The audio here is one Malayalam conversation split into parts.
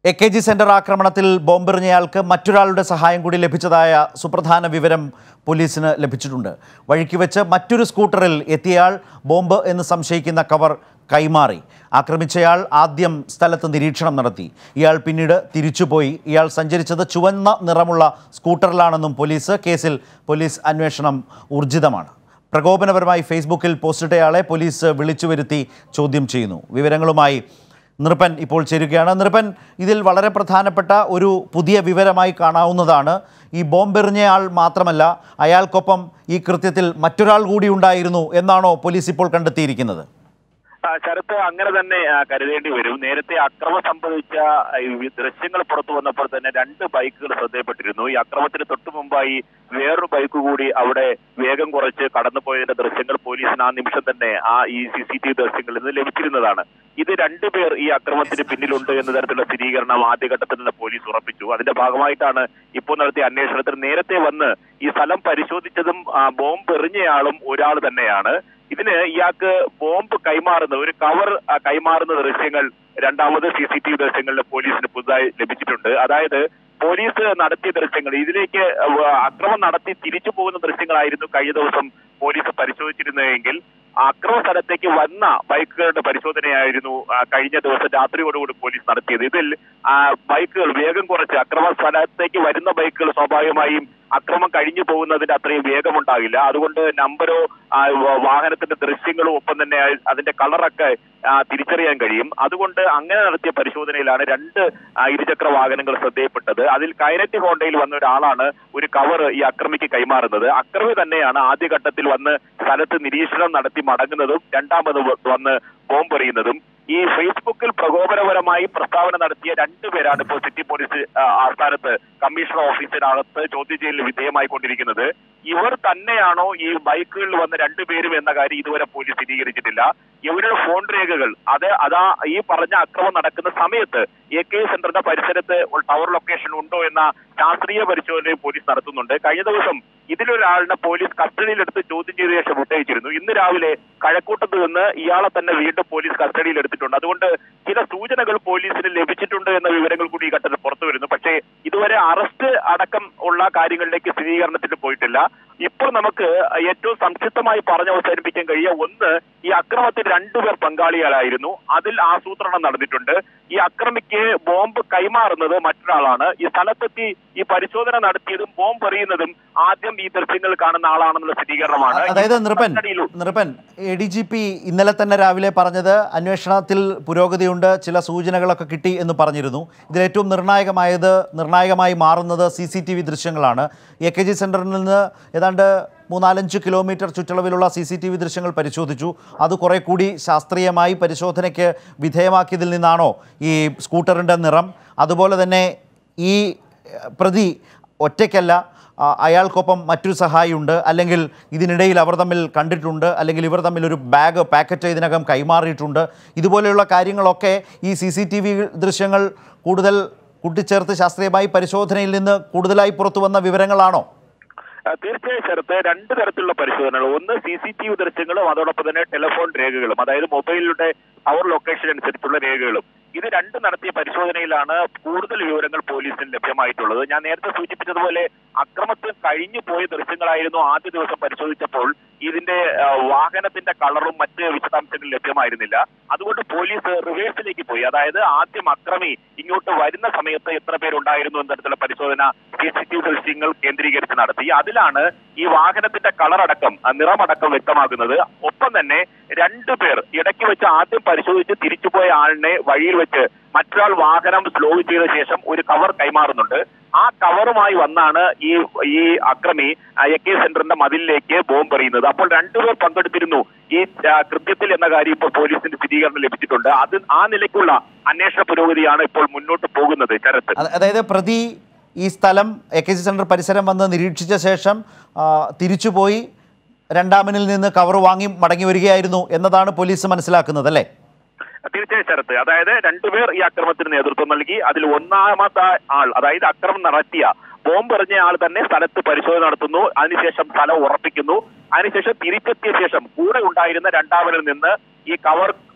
എ കെ ജി സെന്റർ ആക്രമണത്തിൽ ബോംബെറിഞ്ഞയാൾക്ക് മറ്റൊരാളുടെ സഹായം കൂടി ലഭിച്ചതായ സുപ്രധാന വിവരം പോലീസിന് ലഭിച്ചിട്ടുണ്ട് വഴിക്ക് വെച്ച് മറ്റൊരു സ്കൂട്ടറിൽ എത്തിയയാൾ ബോംബ് എന്ന് സംശയിക്കുന്ന കവർ കൈമാറി ആക്രമിച്ചയാൾ ആദ്യം സ്ഥലത്ത് നിരീക്ഷണം നടത്തി ഇയാൾ പിന്നീട് തിരിച്ചുപോയി ഇയാൾ സഞ്ചരിച്ചത് ചുവന്ന നിറമുള്ള സ്കൂട്ടറിലാണെന്നും പോലീസ് കേസിൽ പോലീസ് അന്വേഷണം ഊർജിതമാണ് പ്രകോപനപരമായി ഫേസ്ബുക്കിൽ പോസ്റ്റിട്ടയാളെ പോലീസ് വിളിച്ചു വരുത്തി ചോദ്യം ചെയ്യുന്നു വിവരങ്ങളുമായി നൃപൻ ഇപ്പോൾ ചേരുകയാണ് നൃപൻ ഇതിൽ വളരെ പ്രധാനപ്പെട്ട ഒരു പുതിയ വിവരമായി കാണാവുന്നതാണ് ഈ ബോംബെറിഞ്ഞയാൾ മാത്രമല്ല അയാൾക്കൊപ്പം ഈ കൃത്യത്തിൽ മറ്റൊരാൾ കൂടി ഉണ്ടായിരുന്നു എന്നാണോ പോലീസ് ഇപ്പോൾ കണ്ടെത്തിയിരിക്കുന്നത് ആ, ശരത്ത് അങ്ങനെ തന്നെ ആ, കരുതേണ്ടി വരും നേരത്തെ അക്രമം സംഭവിച്ച ആ, ഈ ദൃശ്യങ്ങൾ പുറത്തു വന്നപ്പോൾ തന്നെ രണ്ട് ബൈക്കുകൾ ശ്രദ്ധയപ്പെട്ടിരുന്നു ഈ അക്രമത്തിന് തൊട്ടു മുമ്പായി വേറൊരു ബൈക്ക് കൂടി അവിടെ വേഗം കുറച്ച് കടന്നുപോയതിന്റെ ദൃശ്യങ്ങൾ പോലീസിന് ആ നിമിഷം തന്നെ ആ ഈ സി സി ടി വി ദൃശ്യങ്ങളിൽ നിന്ന് ലഭിച്ചിരുന്നതാണ് ഇത് രണ്ടുപേർ ഈ അക്രമത്തിന് പിന്നിലുണ്ട് എന്ന തരത്തിലുള്ള സ്ഥിരീകരണം ആദ്യഘട്ടത്തിൽ നിന്ന് പോലീസ് ഉറപ്പിച്ചു അതിന്റെ ഭാഗമായിട്ടാണ് ഇപ്പോൾ നടത്തിയ അന്വേഷണത്തിൽ നേരത്തെ വന്ന് ഈ സ്ഥലം പരിശോധിച്ചതും ആ, ബോംബ് എറിഞ്ഞയാളും ഒരാൾ തന്നെയാണ് ഇതിന് ഇയാൾക്ക് ബോംബ് കൈമാറുന്ന ഒരു കവർ ആ, കൈമാറുന്ന ദൃശ്യങ്ങൾ രണ്ടാമത് സി സി ടി വി ദൃശ്യങ്ങളിൽ പോലീസിന് പുതുതായി ലഭിച്ചിട്ടുണ്ട് അതായത് പോലീസ് നടത്തിയ ദൃശ്യങ്ങൾ ഇതിലേക്ക് ആ, അക്രമം നടത്തി തിരിച്ചു പോകുന്ന ദൃശ്യങ്ങളായിരുന്നു കഴിഞ്ഞ ദിവസം പോലീസ് പരിശോധിച്ചിരുന്നതെങ്കിൽ അക്രമ സ്ഥലത്തേക്ക് വന്ന ബൈക്കുകളുടെ പരിശോധനയായിരുന്നു ആ, കഴിഞ്ഞ ദിവസം രാത്രിയോടുകൂടി പോലീസ് നടത്തിയത് ഇതിൽ ആ, ബൈക്കുകൾ വേഗം കുറച്ച് അക്രമ സ്ഥലത്തേക്ക് വരുന്ന ബൈക്കുകൾ സ്വാഭാവികമായും അക്രമം കഴിഞ്ഞു പോകുന്നതിന്റെ അത്രയും വേഗമുണ്ടാകില്ല അതുകൊണ്ട് നമ്പരോ ആ, വ- വാഹനത്തിന്റെ ദൃശ്യങ്ങളും ഒപ്പം തന്നെ അതിന്റെ കളറൊക്കെ ആ, തിരിച്ചറിയാൻ കഴിയും അതുകൊണ്ട് അങ്ങനെ നടത്തിയ പരിശോധനയിലാണ് രണ്ട് ആ, ഇരുചക്ര വാഹനങ്ങൾ ശ്രദ്ധയപ്പെട്ടത് അതിൽ കൈനറ്റ് ഹോണ്ടയിൽ വന്ന ഒരാളാണ് ഒരു കവർ ഈ അക്രമിക്ക് കൈമാറുന്നത് അക്രമി തന്നെയാണ് ആദ്യഘട്ടത്തിൽ വന്ന് സ്ഥലത്ത് നിരീക്ഷണം നടത്തി മടങ്ങുന്നതും രണ്ടാമത് വ- വന്ന് ബോംബ് എറിയുന്നതും ഈ ഫേസ്ബുക്കിൽ പ്രകോപനപരമായി പ്രസ്താവന നടത്തിയ രണ്ടുപേരാണ് ഇപ്പോൾ സിറ്റി പോലീസ് ആ, ആസ്ഥാനത്ത് കമ്മീഷണർ ഓഫീസിനകത്ത് ചോദ്യം ചെയ്യലിന് വിധേയമായിക്കൊണ്ടിരിക്കുന്നത് ഇവർ തന്നെയാണോ ഈ ബൈക്കുകളിൽ വന്ന രണ്ടുപേരും എന്ന കാര്യം ഇതുവരെ പോലീസ് സ്ഥിരീകരിച്ചിട്ടില്ല ഇവരുടെ ഫോൺ രേഖകൾ അത് അതാ ഈ പറഞ്ഞ അക്രമം നടക്കുന്ന സമയത്ത് എ കെ സെന്ററിന്റെ പരിസരത്ത് ഒരു ടവർ ലൊക്കേഷൻ ഉണ്ടോ എന്ന ശാസ്ത്രീയ പരിശോധനയും പോലീസ് നടത്തുന്നുണ്ട് കഴിഞ്ഞ ദിവസം ഇതിലൊരാളിനെ പോലീസ് കസ്റ്റഡിയിലെടുത്ത് ചോദ്യം ചെയ്ത ശേഷം വിട്ടയച്ചിരുന്നു ഇന്ന് രാവിലെ കഴക്കൂട്ടത്ത് നിന്ന് ഇയാളെ തന്നെ വീണ്ടും പോലീസ് കസ്റ്റഡിയിൽ എടുത്തിട്ടുണ്ട് അതുകൊണ്ട് ചില സൂചനകൾ പോലീസിന് ലഭിച്ചിട്ടുണ്ട് എന്ന വിവരങ്ങൾ കൂടി ഈ ഘട്ടത്തിൽ പുറത്തു വരുന്നു പക്ഷേ ഇതുവരെ അറസ്റ്റ് അടക്കം ഉള്ള കാര്യങ്ങളിലേക്ക് സ്ഥിരീകരണത്തിന് പോയിട്ടില്ല ഇപ്പോൾ നമുക്ക് ഏറ്റവും സംക്ഷിപ്തമായി പറഞ്ഞ് അവസാനിപ്പിക്കാൻ കഴിയുക ഒന്ന് ഈ അക്രമത്തിൽ രണ്ടുപേർ പങ്കാളികളായിരുന്നു അതിൽ ആസൂത്രണം നടന്നിട്ടുണ്ട് ഈ അക്രമിക്ക് ബോംബ് കൈമാറുന്നത് മറ്റൊരാളാണ് ഈ സ്ഥലത്തെത്തി ഈ പരിശോധന നടത്തിയതും ബോംബ് എറിയുന്നതും ആദ്യം ഈ ദൃശ്യങ്ങൾ കാണുന്ന ആളാണെന്നുള്ള സ്ഥിരീകരണമാണ് അതായത് നൃപൻ കസ്റ്റഡിയിലു- Nrupan A D G P ഇന്നലെ തന്നെ രാവിലെ പറഞ്ഞത് അന്വേഷണത്തിൽ പുരോഗതിയുണ്ട് ചില സൂചനകളൊക്കെ കിട്ടി എന്ന് പറഞ്ഞിരുന്നു ഇതിലേറ്റവും നിർണായകമായത് നിർണായകമായി മാറുന്നത് സി സി ടി വി ദൃശ്യങ്ങളാണ് എ കെ ജി സെൻറ്ററിൽ നിന്ന് ഏതാണ്ട് മൂന്നാലഞ്ച് കിലോമീറ്റർ ചുറ്റളവിലുള്ള സി സി ടി വി ദൃശ്യങ്ങൾ പരിശോധിച്ചു അത് കുറെ കൂടി ശാസ്ത്രീയമായി പരിശോധനയ്ക്ക് വിധേയമാക്കിയതിൽ നിന്നാണോ ഈ സ്കൂട്ടറിൻ്റെ നിറം അതുപോലെ തന്നെ ഈ ഏഹ്, പ്രതി ഒറ്റയ്ക്കല്ല ആ, അയാൾക്കൊപ്പം മറ്റൊരു സഹായിയുണ്ട് അല്ലെങ്കിൽ ഇതിനിടയിൽ അവർ തമ്മിൽ കണ്ടിട്ടുണ്ട് അല്ലെങ്കിൽ ഇവർ തമ്മിൽ ഒരു ബാഗ് പാക്കറ്റ് ഇതിനകം കൈമാറിയിട്ടുണ്ട് ഇതുപോലെയുള്ള കാര്യങ്ങളൊക്കെ ഈ സി സി ടി വി ദൃശ്യങ്ങൾ കൂടുതൽ കൂട്ടിച്ചേർത്ത് ശാസ്ത്രീയമായി പരിശോധനയിൽ നിന്ന് കൂടുതലായി പുറത്തു വന്ന വിവരങ്ങളാണോ ആ, തീർച്ചയായും ശരത്ത് രണ്ട് തരത്തിലുള്ള പരിശോധനകൾ ഒന്ന് സി സി ടി വി ദൃശ്യങ്ങളും അതോടൊപ്പം തന്നെ ടെലിഫോൺ രേഖകളും അതായത് മൊബൈലിലൂടെ അവർ ലൊക്കേഷൻ അനുസരിച്ചുള്ള രേഖകളും ഇത് രണ്ടും നടത്തിയ പരിശോധനയിലാണ് കൂടുതൽ വിവരങ്ങൾ പോലീസിന് ലഭ്യമായിട്ടുള്ളത് ഞാൻ നേരത്തെ സൂചിപ്പിച്ചതുപോലെ അക്രമത്തിൽ കഴിഞ്ഞു പോയ ദൃശ്യങ്ങളായിരുന്നു ആദ്യ ദിവസം പരിശോധിച്ചപ്പോൾ ഇതിന്റെ ആ, വാഹനത്തിന്റെ കളറും മറ്റ് വിശദാംശങ്ങളും ലഭ്യമായിരുന്നില്ല അതുകൊണ്ട് പോലീസ് റിവേഴ്സിലേക്ക് പോയി അതായത് ആദ്യം അക്രമി ഇങ്ങോട്ട് വരുന്ന സമയത്ത് എത്ര പേരുണ്ടായിരുന്നു എന്ന തരത്തിലുള്ള പരിശോധന സി സി ടി വി ദൃശ്യങ്ങൾ കേന്ദ്രീകരിച്ച് നടത്തി അതിലാണ് ഈ വാഹനത്തിന്റെ കളറടക്കം ആ, നിറമടക്കം വ്യക്തമാകുന്നത് ഒപ്പം തന്നെ രണ്ടുപേർ ഇടയ്ക്ക് വെച്ച് ആദ്യം പരിശോധിച്ച് തിരിച്ചുപോയ ആളിനെ വഴിയിൽ വെച്ച് മറ്റൊരാൾ വാഹനം സ്ലോ ചെയ്ത ശേഷം ഒരു കവർ കൈമാറുന്നുണ്ട് ആ കവറുമായി വന്നാണ് ഈ ഈ അക്രമി എ കെ സെന്ററിന്റെ മതിലിലേക്ക് ബോംബ് എറിയുന്നത് അപ്പോൾ രണ്ടുപേർ പങ്കെടുത്തിരുന്നു ഈ ആ, കൃത്യത്തിൽ എന്ന കാര്യം ഇപ്പോൾ പോലീസിന്റെ സ്ഥിരീകരണം ലഭിച്ചിട്ടുണ്ട് അത് ആ നിലയ്ക്കുള്ള അന്വേഷണ പുരോഗതിയാണ് ഇപ്പോൾ മുന്നോട്ട് പോകുന്നത് ശരത്ത് അത് അതായത് പ്രതി ഈ സ്ഥലം എ കെ ജി സെൻറ്റർ പരിസരം വന്ന് നിരീക്ഷിച്ച ശേഷം ആ, തിരിച്ചുപോയി രണ്ടാമനിൽ നിന്ന് കവർ വാങ്ങി മടങ്ങി വരികയായിരുന്നു എന്നതാണ് പോലീസ് മനസ്സിലാക്കുന്നത് അല്ലേ തീർച്ചയായും ശരത്ത് അതായത് രണ്ടുപേർ ഈ അക്രമത്തിന് നേതൃത്വം നൽകി അതിൽ ഒന്നാമത്തെ ആൾ അതായത് അക്രമം നടത്തിയ ബോംബ് എറിഞ്ഞ ആൾ തന്നെ സ്ഥലത്ത് പരിശോധന നടത്തുന്നു അതിനുശേഷം സ്ഥലം ഉറപ്പിക്കുന്നു അതിനുശേഷം തിരിച്ചെത്തിയ ശേഷം കൂടെ ഉണ്ടായിരുന്ന രണ്ടാമനിൽ നിന്ന് ഈ കവർ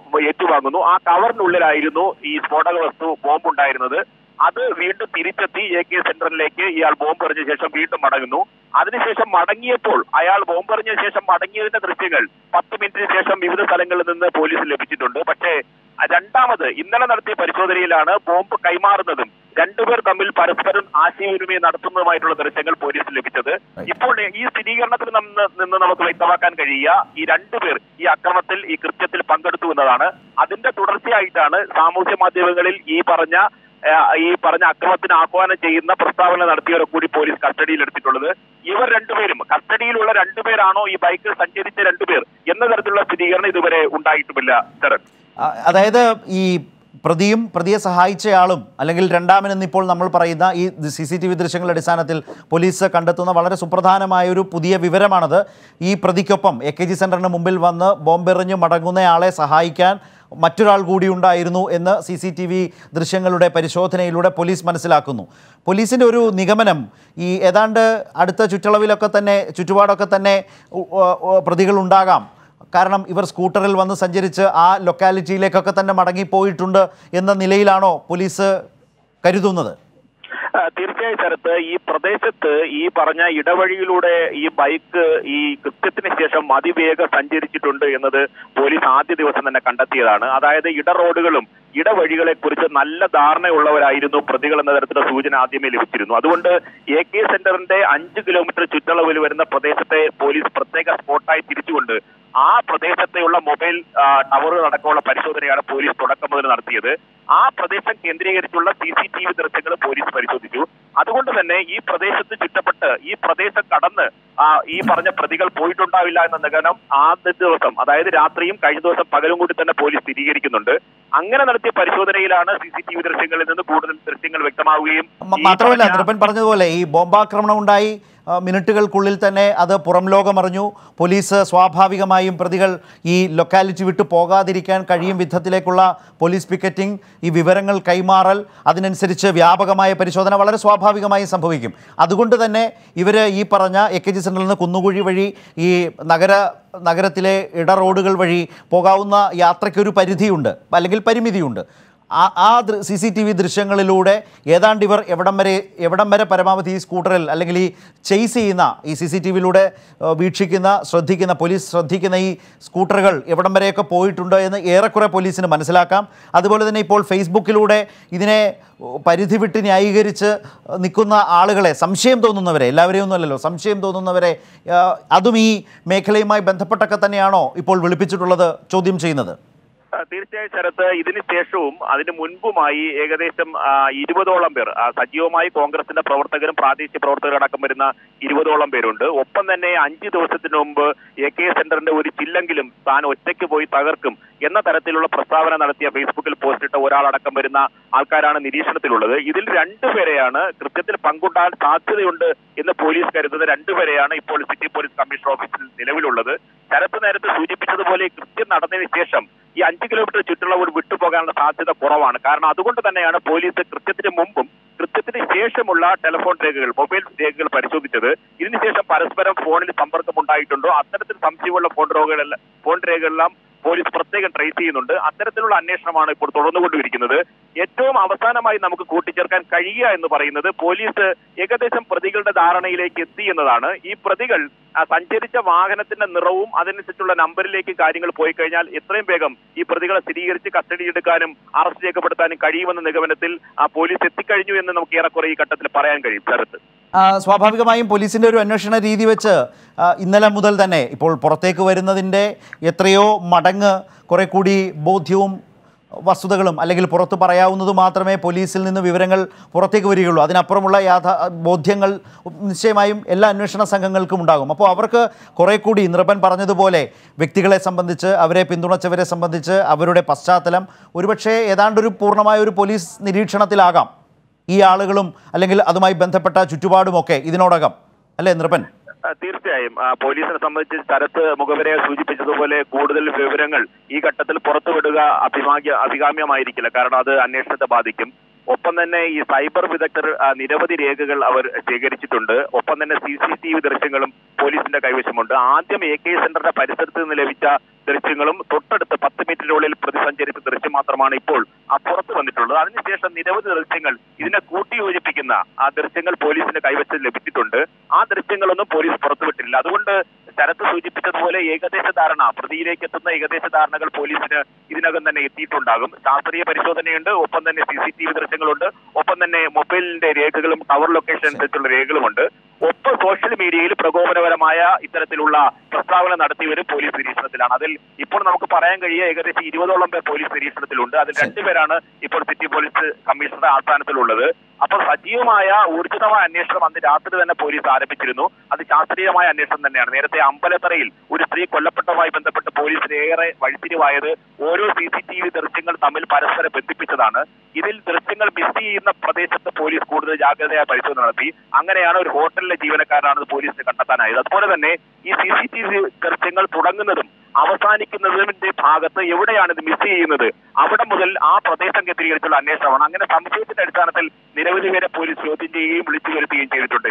ഏറ്റുവാങ്ങുന്നു ആ കവറിനുള്ളിലായിരുന്നു ഈ സ്ഫോടക വസ്തു ബോംബ് ഉണ്ടായിരുന്നത് അത് വീണ്ടും തിരിച്ചെത്തി എ കെ സെന്ററിലേക്ക് ഇയാൾ ബോംബ് എറിഞ്ഞ ശേഷം വീണ്ടും മടങ്ങുന്നു അതിനുശേഷം മടങ്ങിയപ്പോൾ അയാൾ ബോംബ് എറിഞ്ഞ ശേഷം മടങ്ങിയതിന്റെ ദൃശ്യങ്ങൾ പത്ത് മിനിറ്റിന് ശേഷം വിവിധ സ്ഥലങ്ങളിൽ നിന്ന് പോലീസിന് ലഭിച്ചിട്ടുണ്ട് പക്ഷേ ആ രണ്ടാമത് ഇന്നലെ നടത്തിയ പരിശോധനയിലാണ് ബോംബ് കൈമാറുന്നതും രണ്ടുപേർ തമ്മിൽ പരസ്പരം ആശയവിനിമയം നടത്തുന്നതുമായിട്ടുള്ള ദൃശ്യങ്ങൾ പോലീസിന് ലഭിച്ചത് ഇപ്പോൾ ഈ സ്ഥിരീകരണത്തിൽ നിന്ന് നിന്ന് നമുക്ക് വ്യക്തമാക്കാൻ കഴിയുക ഈ രണ്ടുപേർ ഈ അക്രമത്തിൽ ഈ കൃത്യത്തിൽ പങ്കെടുത്തു എന്നതാണ് അതിന്റെ തുടർച്ചയായിട്ടാണ് സാമൂഹ്യ മാധ്യമങ്ങളിൽ ഈ പറഞ്ഞ ആ, ഈ പറഞ്ഞ അക്രമത്തിന് ആഹ്വാനം ചെയ്യുന്ന പ്രസ്താവന നടത്തിയവരെ കൂടി പോലീസ് കസ്റ്റഡിയിൽ എടുത്തിട്ടുള്ളത് ഇവർ രണ്ടുപേരും കസ്റ്റഡിയിലുള്ള രണ്ടുപേരാണോ ഈ ബൈക്കിൽ സഞ്ചരിച്ച രണ്ടുപേർ എന്ന തരത്തിലുള്ള സ്ഥിരീകരണം ഇതുവരെ ഉണ്ടായിട്ടുമില്ല ശരൺ ആ, അതായത് ഈ പ്രതിയും പ്രതിയെ സഹായിച്ചയാളും അല്ലെങ്കിൽ രണ്ടാമനെന്ന് ഇപ്പോൾ നമ്മൾ പറയുന്ന ഈ സി സി ടി വി ദൃശ്യങ്ങളുടെ അടിസ്ഥാനത്തിൽ പോലീസ് കണ്ടെത്തുന്ന വളരെ സുപ്രധാനമായ ഒരു പുതിയ വിവരമാണത് ഈ പ്രതിക്കൊപ്പം എ കെ ജി സെൻറ്ററിന് മുമ്പിൽ വന്ന് ബോംബെറിഞ്ഞ് മടങ്ങുന്നയാളെ സഹായിക്കാൻ മറ്റൊരാൾ കൂടി ഉണ്ടായിരുന്നു എന്ന് സി സി ടി വി ദൃശ്യങ്ങളുടെ പരിശോധനയിലൂടെ പോലീസ് മനസ്സിലാക്കുന്നു പോലീസിൻ്റെ ഒരു നിഗമനം ഈ ഏതാണ്ട് അടുത്ത ചുറ്റളവിലൊക്കെ തന്നെ ചുറ്റുപാടൊക്കെ തന്നെ ഉ- ഉ- ഉ- പ്രതികളുണ്ടാകാം കാരണം ഇവർ സ്കൂട്ടറിൽ വന്ന് സഞ്ചരിച്ച് ആ ലൊക്കാലിറ്റിയിലേക്കൊക്കെ തന്നെ മടങ്ങിപ്പോയിട്ടുണ്ട് എന്ന നിലയിലാണോ പോലീസ് കരുതുന്നത് ആ, തീർച്ചയായും ശരത്ത് ഈ പ്രദേശത്ത് ഈ പറഞ്ഞ ഇടവഴിയിലൂടെ ഈ ബൈക്ക് ഈ കൃത്യത്തിന് ശേഷം അതിവേഗം സഞ്ചരിച്ചിട്ടുണ്ട് എന്നത് പോലീസ് ആദ്യ ദിവസം തന്നെ കണ്ടെത്തിയതാണ് അതായത് ഇട റോഡുകളും ഇടവഴികളെ കുറിച്ച് നല്ല ധാരണയുള്ളവരായിരുന്നു പ്രതികൾ എന്ന തരത്തിലുള്ള സൂചന ആദ്യമേ ലഭിച്ചിരുന്നു അതുകൊണ്ട് എ കെ സെന്ററിന്റെ അഞ്ച് കിലോമീറ്റർ ചുറ്റളവിൽ വരുന്ന പ്രദേശത്തെ പോലീസ് പ്രത്യേക സ്പോട്ടായി തിരിച്ചുകൊണ്ട് ആ പ്രദേശത്തെയുള്ള മൊബൈൽ ആ, ടവറുകൾ അടക്കമുള്ള പരിശോധനയാണ് പോലീസ് തുടക്കം മുതൽ നടത്തിയത് ആ പ്രദേശം കേന്ദ്രീകരിച്ചുള്ള സി സി ടി വി ദൃശ്യങ്ങൾ പോലീസ് പരിശോധിച്ചു അതുകൊണ്ട് തന്നെ ഈ പ്രദേശത്ത് ചുറ്റപ്പെട്ട് ഈ പ്രദേശം കടന്ന് ആ, ഈ പറഞ്ഞ പ്രതികൾ പോയിട്ടുണ്ടാവില്ല എന്ന നിഗമനം ആദ്യ ദിവസം അതായത് രാത്രിയും കഴിഞ്ഞ ദിവസം പകലും കൂടി തന്നെ പോലീസ് സ്ഥിരീകരിക്കുന്നുണ്ട് അങ്ങനെ നടത്തിയ പരിശോധനയിലാണ് സി സി ടി വി ദൃശ്യങ്ങളിൽ നിന്ന് കൂടുതൽ ദൃശ്യങ്ങൾ വ്യക്തമാവുകയും മ- ഈ മാത്രമല്ല പറഞ്ഞ- നൃപ്പൻ പറഞ്ഞതുപോലെ ഈ ബോംബാക്രമണം ഉണ്ടായി ആ, മിനിറ്റുകൾക്കുള്ളിൽ തന്നെ അത് പുറം ലോകമറിഞ്ഞു പോലീസ് സ്വാഭാവികമായും പ്രതികൾ ഈ ലൊക്കാലിറ്റി വിട്ടു പോകാതിരിക്കാൻ കഴിയും വിധത്തിലേക്കുള്ള പോലീസ് പിക്കറ്റിംഗ് ഈ വിവരങ്ങൾ കൈമാറൽ അതിനനുസരിച്ച് വ്യാപകമായ പരിശോധന വളരെ സ്വാഭാവികമായും സംഭവിക്കും അതുകൊണ്ട് തന്നെ ഇവർ ഈ പറഞ്ഞ എ കെ ജി സെൻറ്ററിൽ നിന്ന് കുന്നുകുഴി വഴി ഈ നഗര നഗരത്തിലെ ഇട റോഡുകൾ വഴി പോകാവുന്ന യാത്രയ്ക്കൊരു പരിധിയുണ്ട് അല്ലെങ്കിൽ പരിമിതിയുണ്ട് ആ ആ സി സി ടി വി ദൃശ്യങ്ങളിലൂടെ ഏതാണ്ട് ഇവർ എവിടം വരെ എവിടം വരെ പരമാവധി ഈ സ്കൂട്ടറിൽ അല്ലെങ്കിൽ ഈ ചെയ്സ് ചെയ്യുന്ന ഈ സി സി ടി വിയിലൂടെ വീക്ഷിക്കുന്ന ശ്രദ്ധിക്കുന്ന പോലീസ് ശ്രദ്ധിക്കുന്ന ഈ സ്കൂട്ടറുകൾ എവിടം വരെയൊക്കെ പോയിട്ടുണ്ട് എന്ന് ഏറെക്കുറെ പോലീസിന് മനസ്സിലാക്കാം അതുപോലെ തന്നെ ഇപ്പോൾ ഫേസ്ബുക്കിലൂടെ ഇതിനെ ഉ, പരിധി വിട്ട് ന്യായീകരിച്ച് നിൽക്കുന്ന ആളുകളെ സംശയം തോന്നുന്നവരെ എല്ലാവരെയും ഒന്നുമല്ലല്ലോ സംശയം തോന്നുന്നവരെ ആ, അതും ഈ മേഖലയുമായി ബന്ധപ്പെട്ടൊക്കെ തന്നെയാണോ ഇപ്പോൾ വിളിപ്പിച്ചിട്ടുള്ളത് ചോദ്യം ചെയ്യുന്നത് ആ, തീർച്ചയായും ശരത്ത് ഇതിന് ശേഷവും അതിന് മുൻപുമായി ഏകദേശം ആ, ഇരുപതോളം പേർ ആ, സജീവമായി കോൺഗ്രസിന്റെ പ്രവർത്തകരും പ്രാദേശിക പ്രവർത്തകരും അടക്കം വരുന്ന ഇരുപതോളം പേരുണ്ട് ഒപ്പം തന്നെ അഞ്ച് ദിവസത്തിന് മുമ്പ് എ കെ സെന്ററിന്റെ ഒരു ചില്ലെങ്കിലും താൻ ഒറ്റയ്ക്ക് പോയി തകർക്കും എന്ന തരത്തിലുള്ള പ്രസ്താവന നടത്തിയ ഫേസ്ബുക്കിൽ പോസ്റ്റിട്ട ഒരാളടക്കം വരുന്ന ആൾക്കാരാണ് നിരീക്ഷണത്തിലുള്ളത് ഇതിൽ രണ്ടുപേരെയാണ് കൃത്യത്തിൽ പങ്കുണ്ടാകാൻ സാധ്യതയുണ്ട് എന്ന് പോലീസ് കരുതുന്ന രണ്ടുപേരെയാണ് ഇപ്പോൾ സിറ്റി പോലീസ് കമ്മീഷണർ ഓഫീസിൽ നിലവിലുള്ളത് ശരത്ത് നേരത്തെ സൂചിപ്പിച്ചതുപോലെ ഈ കൃത്യം നടന്നതിന് ശേഷം ഈ അഞ്ച് കിലോമീറ്റർ ചുറ്റുള്ളവർ വിട്ടുപോകാനുള്ള സാധ്യത കുറവാണ് കാരണം അതുകൊണ്ട് തന്നെയാണ് പോലീസ് കൃത്യത്തിന് മുമ്പും കൃത്യത്തിന് ശേഷമുള്ള ടെലിഫോൺ രേഖകൾ മൊബൈൽ രേഖകൾ പരിശോധിച്ചത് ഇതിനുശേഷം പരസ്പരം ഫോണിൽ സമ്പർക്കം ഉണ്ടായിട്ടുണ്ടോ അത്തരത്തിൽ സംശയമുള്ള ഫോൺ രേഖകളെല്ലാം ഫോൺ രേഖകളെല്ലാം പോലീസ് പ്രത്യേകം ട്രേസ് ചെയ്യുന്നുണ്ട് അത്തരത്തിലുള്ള അന്വേഷണമാണ് ഇപ്പോൾ തുടർന്നുകൊണ്ടിരിക്കുന്നത് ഏറ്റവും അവസാനമായി നമുക്ക് കൂട്ടിച്ചേർക്കാൻ കഴിയുക എന്ന് പറയുന്നത് പോലീസ് ഏകദേശം പ്രതികളുടെ ധാരണയിലേക്ക് എത്തി എന്നതാണ് ഈ പ്രതികൾ ആ, സഞ്ചരിച്ച വാഹനത്തിന്റെ നിറവും അതിനനുസരിച്ചുള്ള നമ്പറിലേക്ക് കാര്യങ്ങൾ പോയി കഴിഞ്ഞാൽ എത്രയും വേഗം ഈ പ്രതികളെ സ്ഥിരീകരിച്ച് കസ്റ്റഡിയെടുക്കാനും അറസ്റ്റ് രേഖപ്പെടുത്താനും കഴിയുമെന്ന നിഗമനത്തിൽ ആ പോലീസ് എത്തിക്കഴിഞ്ഞു എന്ന് നമുക്ക് ഏറെക്കുറെ ഈ ഘട്ടത്തിൽ പറയാൻ കഴിയും ശരത്ത് ആ, സ്വാഭാവികമായും പോലീസിൻ്റെ ഒരു അന്വേഷണ രീതി വെച്ച് ആ, ഇന്നലെ മുതൽ തന്നെ ഇപ്പോൾ പുറത്തേക്ക് വരുന്നതിൻ്റെ എത്രയോ മടങ്ങ് കുറെ കൂടി ബോധ്യവും വസ്തുതകളും അല്ലെങ്കിൽ പുറത്ത് പറയാവുന്നത് മാത്രമേ പോലീസിൽ നിന്ന് വിവരങ്ങൾ പുറത്തേക്ക് വരികയുള്ളൂ അതിനപ്പുറമുള്ള യാഥാ ബോധ്യങ്ങൾ നിശ്ചയമായും എല്ലാ അന്വേഷണ സംഘങ്ങൾക്കും ഉണ്ടാകും അപ്പോൾ അവർക്ക് കുറെ കൂടി നിർഭൻ പറഞ്ഞതുപോലെ വ്യക്തികളെ സംബന്ധിച്ച് അവരെ പിന്തുണച്ചവരെ സംബന്ധിച്ച് അവരുടെ പശ്ചാത്തലം ഒരുപക്ഷേ ഏതാണ്ടൊരു പൂർണ്ണമായ ഒരു പോലീസ് നിരീക്ഷണത്തിലാകാം ഈ ആളുകളും അല്ലെങ്കിൽ അതുമായി ബന്ധപ്പെട്ട ചുറ്റുപാടുമൊക്കെ ഇതിനോടകം അല്ലേ നൃപൻ ആ, തീർച്ചയായും ആ, പോലീസിനെ സംബന്ധിച്ച് ശരത്ത് മുഖവരെ സൂചിപ്പിച്ചതുപോലെ കൂടുതൽ വിവരങ്ങൾ ഈ ഘട്ടത്തിൽ പുറത്തുവിടുക അഭിമാഗ്യ അഭികാമ്യമായിരിക്കില്ല കാരണം അത് അന്വേഷണത്തെ ബാധിക്കും ഒപ്പം തന്നെ ഈ സൈബർ വിദഗ്ധർ ആ, നിരവധി രേഖകൾ അവർ ശേഖരിച്ചിട്ടുണ്ട് ഒപ്പം തന്നെ സി സി ടി വി ദൃശ്യങ്ങളും പോലീസിന്റെ കൈവശമുണ്ട് ആദ്യം എ കെ സെന്ററിന്റെ പരിസരത്ത് നിന്ന് ലഭിച്ച ദൃശ്യങ്ങളും തൊട്ടടുത്ത് പത്ത് മീറ്ററിനുള്ളിൽ പ്രതി സഞ്ചരിച്ച ദൃശ്യം മാത്രമാണ് ഇപ്പോൾ ആ പുറത്തു വന്നിട്ടുള്ളത് അതിനുശേഷം നിരവധി ദൃശ്യങ്ങൾ ഇതിനെ കൂട്ടിയോജിപ്പിക്കുന്ന ആ ദൃശ്യങ്ങൾ പോലീസിന് കൈവശം ലഭിച്ചിട്ടുണ്ട് ആ ദൃശ്യങ്ങളൊന്നും പോലീസ് പുറത്തുവിട്ടില്ല അതുകൊണ്ട് ശരത്ത് സൂചിപ്പിച്ചതുപോലെ ഏകദേശ ധാരണ പ്രതിയിലേക്ക് എത്തുന്ന ഏകദേശ ധാരണകൾ പോലീസിന് ഇതിനകം തന്നെ എത്തിയിട്ടുണ്ടാകും ശാസ്ത്രീയ പരിശോധനയുണ്ട് ഒപ്പം തന്നെ സി സി ടി വി ദൃശ്യങ്ങളുണ്ട് ഒപ്പം തന്നെ മൊബൈലിന്റെ രേഖകളും ടവർ ലൊക്കേഷൻ അനുസരിച്ചുള്ള രേഖകളുമുണ്ട് ഒപ്പം സോഷ്യൽ മീഡിയയിൽ പ്രകോപനപരമായ ഇത്തരത്തിലുള്ള പ്രസ്താവന നടത്തിയവരും പോലീസ് നിരീക്ഷണത്തിലാണ് അതിൽ ഇപ്പോൾ നമുക്ക് പറയാൻ കഴിയുക ഏകദേശം ഇരുപതോളം പേർ പോലീസ് നിരീക്ഷണത്തിലുണ്ട് അതിൽ രണ്ടുപേരാണ് ഇപ്പോൾ സിറ്റി പോലീസ് കമ്മീഷണറുടെ ആസ്ഥാനത്തിലുള്ളത് അപ്പോൾ സജീവമായ ഊർജിതമായ അന്വേഷണം അന്ന് രാത്രി തന്നെ പോലീസ് ആരംഭിച്ചിരുന്നു അത് ശാസ്ത്രീയമായ അന്വേഷണം തന്നെയാണ് നേരത്തെ അമ്പലത്തറയിൽ ഒരു സ്ത്രീ കൊല്ലപ്പെട്ടതുമായി ബന്ധപ്പെട്ട് പോലീസിന് ഏറെ വഴിത്തിരിവായത് ഓരോ സി സി ടി വി ദൃശ്യങ്ങൾ തമ്മിൽ പരസ്പരം ബന്ധിപ്പിച്ചതാണ് ഇതിൽ ദൃശ്യങ്ങൾ മിസ് ചെയ്യുന്ന പ്രദേശത്ത് പോലീസ് കൂടുതൽ ജാഗ്രതയായ പരിശോധന നടത്തി അങ്ങനെയാണ് ഒരു ഹോട്ടലിലെ ജീവനക്കാരനാണ് പോലീസിന് കണ്ടെത്താനായത് അതുപോലെ തന്നെ ഈ സി സി ടി വി ദൃശ്യങ്ങൾ തുടങ്ങുന്നതും അവസാനിക്കുന്നതിന്റെ ഭാഗത്ത് എവിടെയാണ് ഇത് മിസ് ചെയ്യുന്നത് അവിടെ മുതൽ ആ പ്രദേശം കേന്ദ്രീകരിച്ചുള്ള അന്വേഷണമാണ് അങ്ങനെ സംശയത്തിന്റെ അടിസ്ഥാനത്തിൽ നിരവധി പേരെ പോലീസ് ചോദ്യം ചെയ്യുകയും വിളിച്ചു വരുത്തുകയും ചെയ്തിട്ടുണ്ട്